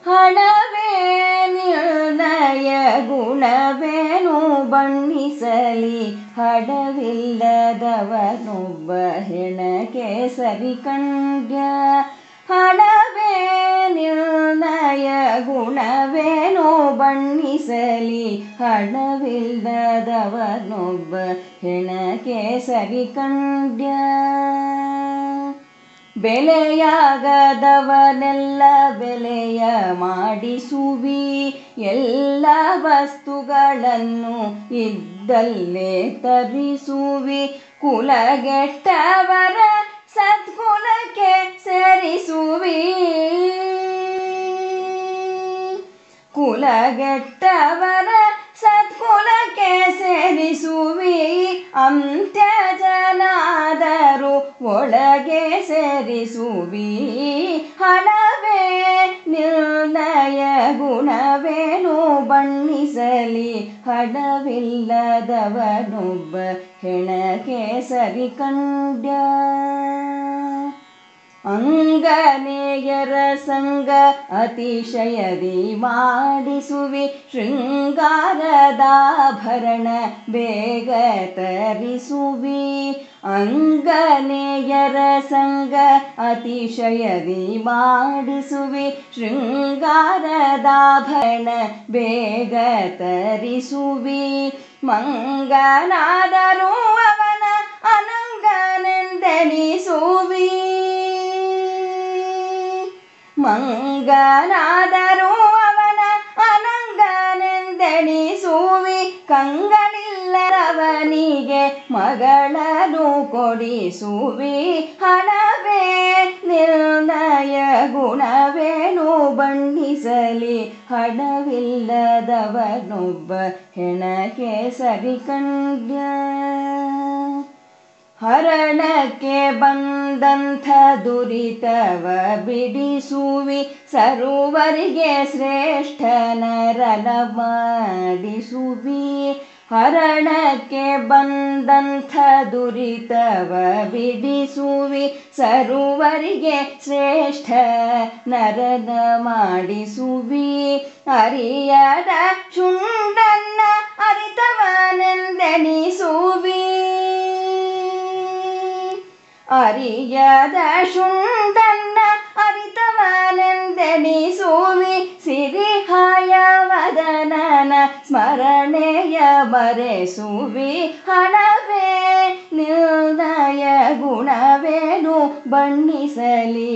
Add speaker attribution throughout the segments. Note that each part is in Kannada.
Speaker 1: ಹಣವೇ ನಿರ್ಣಯ ಗುಣವೇನು ಬಣ್ಣಿಸಲಿ ಹಡವಿಲ್ಲದವನೊಬ್ಬ ಹೆಣಕೆ ಸರಿ ಕಂಡ್ಯ ಹಣವೇ ನಿರ್ಣಯ ಗುಣವೇನು ಬಣ್ಣಿಸಲಿ ಹಣವಿಲ್ಲದವನೊಬ್ಬ ಹೆಣಕೆ ಸರಿ ಕಂಡ್ಯ ಬೆಲೆಯಾಗದವನೆಲ್ಲ ಬೆಲೆಯ ಮಾಡಿಸುವಿ ಎಲ್ಲ ವಸ್ತುಗಳನ್ನು ಇದ್ದಲ್ಲೇ ತರಿಸುವಿ ಕುಲಗೆಟ್ಟವರ ಸದ್ಕುಲಕ್ಕೆ ಸೇರಿಸುವಿ ಕುಲಗೆಟ್ಟವರ ಸತ್ಕುಲಕ್ಕೆ ಸೇರಿಸುವಿ ಅಂತ್ಯ ಜನಾದರು ಒಳಗೆ ಸೇರಿಸುವಿ ಹಣವೇ ನಿರ್ಣಯ ಗುಣವೇನು ಬಣ್ಣಿಸಲಿ ಹಣವಿಲ್ಲದವನೊಬ್ಬ ಹೆಣಕೆ ಸರಿ ಕಂಡ್ಯ ಅಂಗನೇಯರ ಸಂಗ ಅತಿಶಯದಿ ಮಾಡಿಸುವಿ ಶೃಂಗಾರದಾಭರಣ ಬೇಗ ತರಿಸುವಿ ಅಂಗನೇಯರ ಸಂಗ ಅತಿಶಯದಿ ಮಾಡಿಸುವಿ ಶೃಂಗಾರದಾಭರಣ ಬೇಗ ತರಿಸುವಿ ಮಂಗನಾದರೂ ಅವನ ಅನಂಗನೆಂದೆನಿಸುವಿ ಮಂಗನಾದರೂ ಅವನ ಅನಂಗನೆಂದೆನಿಸುವಿ ಕಂಗಳಿಲ್ಲರವನಿಗೆ ಮಗಳನು ಕೊಡಿಸುವಿ ಹಣವೇ ನಿರ್ಣಯ ಗುಣವೇನು ಬಣ್ಣಿಸಲಿ ಹಣವಿಲ್ಲದವನೊಬ್ಬ ಹೆಣಕೆ ಸರಿ ಕಂಡ್ಯ ಹರಣಕ್ಕೆ ಬಂದಂಥ ದುರಿತವ ಬಿಡಿಸುವಿ ಸರ್ವರಿಗೆ ಶ್ರೇಷ್ಠ ನರನ ಮಾಡಿಸುವಿ ಹರಣಕ್ಕೆ ಬಂದಂಥ ದುರಿತವ ಬಿಡಿಸುವಿ ಸರ್ವರಿಗೆ ಶ್ರೇಷ್ಠ ನರನ ಮಾಡಿಸುವಿ ಅರಿಯದ ಶುಂಡನ್ನ ಅರಿತವನೆಂದೆನಿಸುವಿ ಅರಿಯದ ಶುಂಡನ್ನ ಅರಿತವನೆಂದೆನಿಸುವಿ ಸಿರಿಹಾಯವದನನ ಸ್ಮರಣೆಯ ಮರೆಸುವಿ ಹಣವೇ ನಿರ್ಣಯ ಗುಣವೇನು ಬಣ್ಣಿಸಲಿ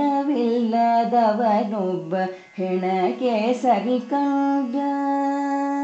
Speaker 1: ಹಣವಿಲ್ಲದವನೊಬ್ಬ ಹೆಣಕೆ ಸರಿ ಕಂಡ